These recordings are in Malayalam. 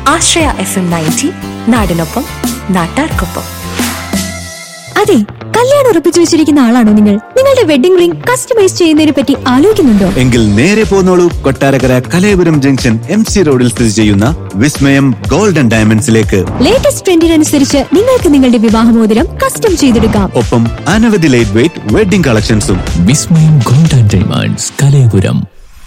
ആശ്രയ എഫ് എം നയൻറ്റി നാടിനൊപ്പം നാട്ടാർക്കൊപ്പം അതെ കല്യാണം ഉറപ്പിച്ചു വെച്ചിരിക്കുന്ന ആളാണോ നിങ്ങൾ നിങ്ങളുടെ വെഡിംഗ് റിംഗ് കസ്റ്റമൈസ് ചെയ്യുന്നതിനെ പറ്റി ആലോചിക്കുന്നുണ്ടോ എങ്കിൽ നേരെ പോന്നോളൂ Kottarakkara Kalayapuram junction M C റോഡിൽ സ്ഥിതി ചെയ്യുന്ന വിസ്മയം ഗോൾഡൻ ഡയമണ്ട്സിലേക്ക് ലേറ്റസ്റ്റ് ട്രെൻഡിനനുസരിച്ച് നിങ്ങൾക്ക് നിങ്ങളുടെ വിവാഹമോതിരം കസ്റ്റം ചെയ്തെടുക്കാം ഒപ്പം അനവധി ലൈറ്റ് വെയിറ്റ് വെഡിംഗ് കളക്ഷൻസും വിസ്മയം ഗോൾഡൻ ഡയമണ്ട്സ് കലയപുരം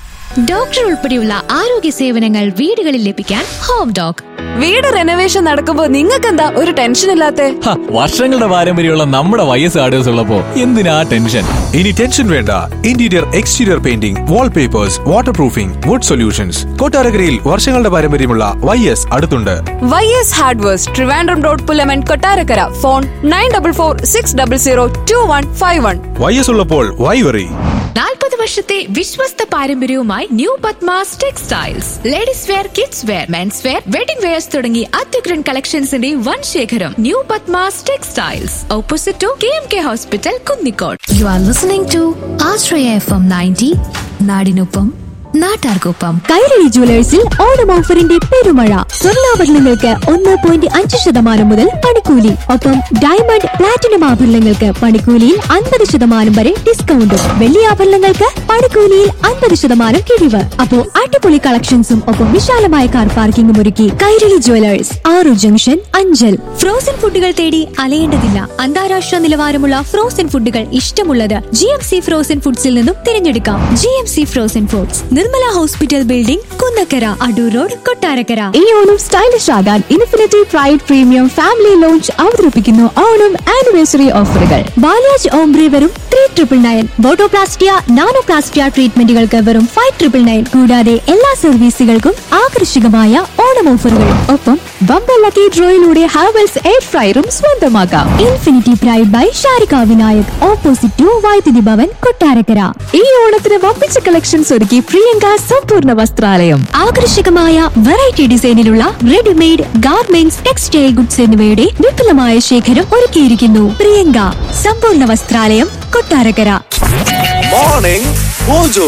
ഡോക്ടർ ഉൾപ്പെടെയുള്ള ആരോഗ്യ സേവനങ്ങൾ വീടുകളിൽ ലഭിക്കാൻ ഹോം ഡോക് വീട് റെനോവേഷൻ നടക്കുമ്പോ നിങ്ങൾക്കെന്താ ഒരു ടെൻഷൻ ഇല്ലാത്തെ ഹ, വർഷങ്ങളുടെ പാരമ്പര്യമുള്ള നമ്മുടെ വൈ എസ് ആർഡേഴ്സ് ഉള്ളപ്പോ എന്തിനാ ടെൻഷൻ ഇനി ടെൻഷൻ വേണ്ട interior exterior painting wallpapers water proofing wood solutions കൊട്ടാരക്കരയിൽ വർഷങ്ങളുടെ പാരമ്പര്യമുള്ള വൈ എസ് അടുത്തുണ്ട് Y S hardwares Trivandrum road Pullaman Kottarakkara phone nine double four six double zero two one five one Y S ഉള്ളപ്പോൾ വൈ വറി നാൽപ്പത് വർഷത്തെ വിശ്വസ്ത പാരമ്പര്യവുമായി new Padmas textiles ladies wear kids wear mens wear wedding wears തുടങ്ങി അത്യുഗ്രൻ കളക്ഷൻസിന്റെ വൻ ശേഖരം new Padmas textiles opposite to K M K hospital Kunnicode you are listening to Ashraya F M ninety നാടിനൊപ്പം നാട്ടാർക്കൊപ്പം കൈരളി ജുവലേഴ്സിൽ ഓണം ഓഫറിന്റെ പെരുമഴ സ്വർണ്ണാഭരണങ്ങൾക്ക് ഒന്ന് പോയിന്റ് അഞ്ച് ശതമാനം മുതൽ പണിക്കൂലി ഒപ്പം ഡയമണ്ട് പ്ലാറ്റിനം ആഭരണങ്ങൾക്ക് പണിക്കൂലിയിൽ അൻപത് ശതമാനം വരെ ഡിസ്കൗണ്ടും വെള്ളി ആഭരണങ്ങൾക്ക് പണിക്കൂലിയിൽ അൻപത് ശതമാനം കിഴിവ് അപ്പോ അടിപൊളി കളക്ഷൻസും ഒപ്പം വിശാലമായ കാർ പാർക്കിംഗും ഒരുക്കി കൈരളി ജുവലേഴ്സ് ആറു ജംഗ്ഷൻ അഞ്ചൽ ഫ്രോസൺ ഫുഡുകൾ തേടി അലയേണ്ടതില്ല അന്താരാഷ്ട്ര നിലവാരമുള്ള ഫ്രോസൺ ഫുഡുകൾ ഇഷ്ടമുള്ളത് ജി എം സി ഫ്രോസൺ ഫുഡ്സിൽ നിന്നും തിരഞ്ഞെടുക്കാം G M C frozen foods Nirmala hospital building Kunnakkara Adoor road Kottarakkara ഈ ഓണം സ്റ്റൈലിഷ് ആകാൻ infinity pride premium family lounge അവതരിപ്പിക്കുന്നു ഓണം ആനിവേഴ്സറി ഓഫറുകൾ ബാലാജ് ഓംബ്രി വെറും three triple nine botoplastia nanoplastia ട്രീറ്റ്മെന്റുകൾക്ക് വെറും ഫൈവ് ട്രിപ്പിൾ നയൻ കൂടാതെ എല്ലാ സർവീസുകൾക്കും ആകർഷകമായ ഓണം ഓഫറുകളും ഒപ്പം ബമ്പർ ലക്കി ഡ്രോയിലൂടെ ഹാവൽസ് എയർ ഫ്രയറും സ്വന്തമാക്കാം infinity pride by Sharika Vinayak opposite to Vaidyuthi Bhavan Kottarakkara ഈ ഓണത്തിന് വമ്പിച്ച കളക്ഷൻസ് ഒരുക്കി പ്രിയങ്ക സമ്പൂർണ്ണ വസ്ത്രാലയം ആകർഷകമായ വെറൈറ്റി ഡിസൈനിലുള്ള റെഡിമെയ്ഡ് ഗാർമെന്റ്സ് ടെക്സ്റ്റൈൽ ഗുഡ്സ് എന്നിവയുടെ വിപുലമായ ശേഖരം ഒരുക്കിയിരിക്കുന്നു പ്രിയങ്ക സമ്പൂർണ്ണ വസ്ത്രാലയം Kottarakkara morning mojo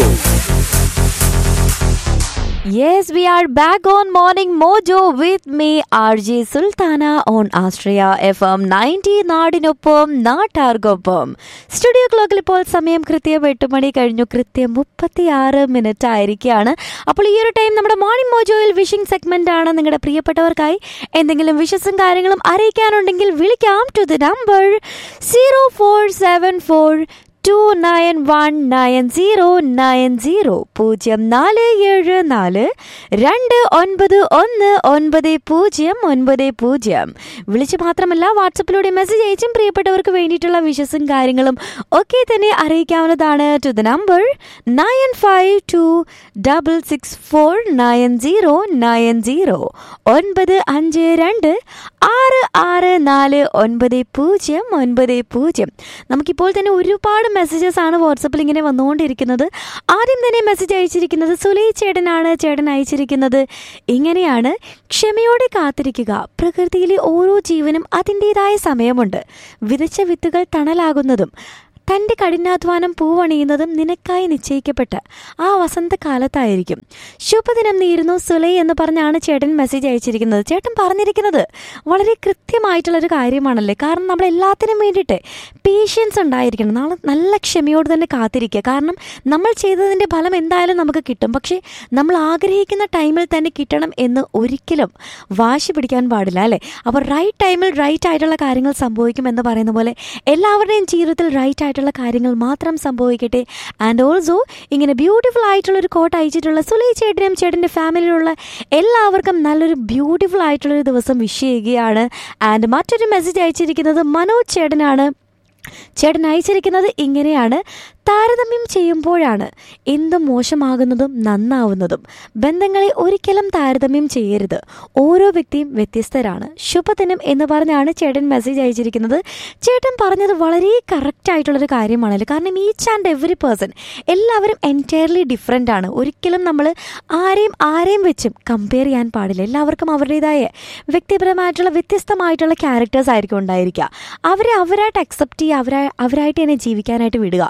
Yes, we are back on Morning Mojo with me, RJ Sultana on Astraya FM 90 നാടിനൊപ്പം നാട്ടാർക്കൊപ്പം സ്റ്റുഡിയോ ക്ലോക്കിൽ ഇപ്പോൾ സമയം കൃത്യം എട്ട് മണി കഴിഞ്ഞു കൃത്യം മുപ്പത്തി ആറ് മിനിറ്റ് ആയിരിക്കുകയാണ് അപ്പോൾ ഈ ഒരു ടൈം നമ്മുടെ മോർണിംഗ് മോജോയിൽ വിഷിംഗ് സെഗ്മെന്റ് ആണ് നിങ്ങളുടെ പ്രിയപ്പെട്ടവർക്കായി എന്തെങ്കിലും വിഷസും കാര്യങ്ങളും അറിയിക്കാനുണ്ടെങ്കിൽ വിളിക്കാം to the number zero four seven four two nine one nine zero nine zero പൂജ്യം നാല് ഏഴ് നാല് രണ്ട് ഒൻപത് ഒന്ന് ഒൻപത് പൂജ്യം ഒൻപത് പൂജ്യം വിളിച്ച് മാത്രമല്ല വാട്സപ്പിലൂടെ മെസ്സേജ് അയച്ചും പ്രിയപ്പെട്ടവർക്ക് വേണ്ടിയിട്ടുള്ള വിഷസും കാര്യങ്ങളും ഒക്കെ തന്നെ അറിയിക്കാവുന്നതാണ് to the number nine five two double six four nine zero nine zero ഒൻപത് അഞ്ച് രണ്ട് ആറ് ആറ് നാല് ഒൻപത് പൂജ്യം ഒൻപത് പൂജ്യം നമുക്കിപ്പോൾ തന്നെ ഒരുപാട് മെസ്സേജസ് ആണ് വാട്സപ്പിൽ ഇങ്ങനെ വന്നുകൊണ്ടിരിക്കുന്നത് ആദ്യം തന്നെ മെസ്സേജ് അയച്ചിരിക്കുന്നത് സുലൈ ചേട്ടനാണ് ചേട്ടൻ അയച്ചിരിക്കുന്നത് ഇങ്ങനെയാണ് ക്ഷമയോടെ കാത്തിരിക്കുക പ്രകൃതിയിലെ ഓരോ ജീവനും അതിൻ്റെതായ സമയമുണ്ട് വിതച്ച വിത്തുകൾ തണലാകുന്നതും തൻ്റെ കഠിനാധ്വാനം പൂവണിയുന്നതും നിനക്കായി നിശ്ചയിക്കപ്പെട്ട ആ വസന്തകാലത്തായിരിക്കും ശുഭദിനം നേരുന്നു സുലൈ എന്ന് പറഞ്ഞാണ് ചേട്ടൻ മെസ്സേജ് അയച്ചിരിക്കുന്നത് ചേട്ടൻ പറഞ്ഞിരിക്കുന്നത് വളരെ കൃത്യമായിട്ടുള്ളൊരു കാര്യമാണല്ലേ കാരണം നമ്മൾ എല്ലാത്തിനും വേണ്ടിയിട്ട് പേഷ്യൻസ് ഉണ്ടായിരിക്കണം നാളെ നല്ല ക്ഷമയോട് തന്നെ കാത്തിരിക്കുക കാരണം നമ്മൾ ചെയ്തതിൻ്റെ ഫലം എന്തായാലും നമുക്ക് കിട്ടും പക്ഷേ നമ്മൾ ആഗ്രഹിക്കുന്ന ടൈമിൽ തന്നെ കിട്ടണം എന്ന് ഒരിക്കലും വാശി പിടിക്കാൻ പാടില്ല അല്ലേ അപ്പോൾ റൈറ്റ് ടൈമിൽ റൈറ്റ് ആയിട്ടുള്ള കാര്യങ്ങൾ സംഭവിക്കും എന്ന് പറയുന്ന പോലെ എല്ലാവരുടെയും ജീവിതത്തിൽ റൈറ്റ് ആയിട്ടുള്ള കാര്യങ്ങൾ മാത്രം സംഭവിക്കട്ടെ ആൻഡ് ഓൾസോ ഇങ്ങനെ ബ്യൂട്ടിഫുൾ ആയിട്ടുള്ള ഒരു കോട്ട് അയച്ചിട്ടുള്ള സുലൈ ചേട്ടനും ചേട്ടൻ്റെ ഫാമിലിയിലുള്ള എല്ലാവർക്കും നല്ലൊരു ബ്യൂട്ടിഫുൾ ആയിട്ടുള്ളൊരു ദിവസം വിഷ് ചെയ്യുകയാണ് ആൻഡ് മറ്റൊരു മെസ്സേജ് അയച്ചിരിക്കുന്നത് മനോജ് ചേട്ടനാണ് ചേട്ടൻ അയച്ചിരിക്കുന്നത് ഇങ്ങനെയാണ് താരതമ്യം ചെയ്യുമ്പോഴാണ് എന്തും മോശമാകുന്നതും നന്നാവുന്നതും ബന്ധങ്ങളെ ഒരിക്കലും താരതമ്യം ചെയ്യരുത് ഓരോ വ്യക്തിയും വ്യത്യസ്തരാണ് ശുഭദിനം എന്ന് പറഞ്ഞാണ് ചേട്ടൻ മെസ്സേജ് അയച്ചിരിക്കുന്നത് ചേട്ടൻ പറഞ്ഞത് വളരെ കറക്റ്റ് ആയിട്ടുള്ളൊരു കാര്യമാണല്ലോ കാരണം ഈച്ച് ആൻഡ് എവറി പേഴ്സൺ എല്ലാവരും എൻറ്റയർലി ഡിഫറെൻ്റ് ആണ് ഒരിക്കലും നമ്മൾ ആരെയും ആരെയും വെച്ചും കമ്പയർ ചെയ്യാൻ പാടില്ല എല്ലാവർക്കും അവരുടേതായ വ്യക്തിപരമായിട്ടുള്ള വ്യത്യസ്തമായിട്ടുള്ള ക്യാരക്ടേഴ്സ് ആയിരിക്കും ഉണ്ടായിരിക്കുക അവരെ അവരായിട്ട് അക്സെപ്റ്റ് ചെയ്യുക അവരാ അവരായിട്ട് തന്നെ ജീവിക്കാനായിട്ട് വിടുക ഒരിക്കലും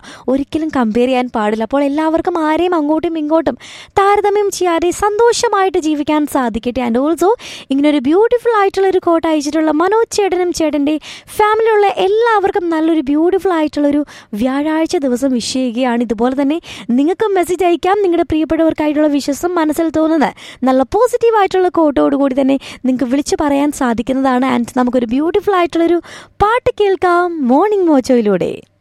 ഒരിക്കലും കമ്പയർ ചെയ്യാൻ പാടില്ല അപ്പോൾ എല്ലാവർക്കും ആരെയും അങ്ങോട്ടും ഇങ്ങോട്ടും താരതമ്യം ചെയ്യാതെ സന്തോഷമായിട്ട് ജീവിക്കാൻ സാധിക്കട്ടെ ആൻഡ് ഓൾസോ ഇങ്ങനെ ഒരു ബ്യൂട്ടിഫുൾ ആയിട്ടുള്ള ഒരു കോട്ട് അയച്ചിട്ടുള്ള മനോജ് ചേട്ടനും ചേട്ടൻ്റെ ഫാമിലിയുള്ള എല്ലാവർക്കും നല്ലൊരു ബ്യൂട്ടിഫുൾ ആയിട്ടുള്ളൊരു വ്യാഴാഴ്ച ദിവസം വിഷ് ചെയ്യുകയാണ് ഇതുപോലെ തന്നെ നിങ്ങൾക്കും മെസ്സേജ് അയക്കാം നിങ്ങളുടെ പ്രിയപ്പെട്ടവർക്കായിട്ടുള്ള വിശ്വസം മനസ്സിൽ തോന്നുന്നത് നല്ല പോസിറ്റീവ് ആയിട്ടുള്ള കോട്ടോടുകൂടി തന്നെ നിങ്ങൾക്ക് വിളിച്ചു പറയാൻ സാധിക്കുന്നതാണ് ആൻഡ് നമുക്കൊരു ബ്യൂട്ടിഫുൾ ആയിട്ടുള്ളൊരു പാട്ട് കേൾക്കാം മോർണിംഗ് മോച്ചോയിലൂടെ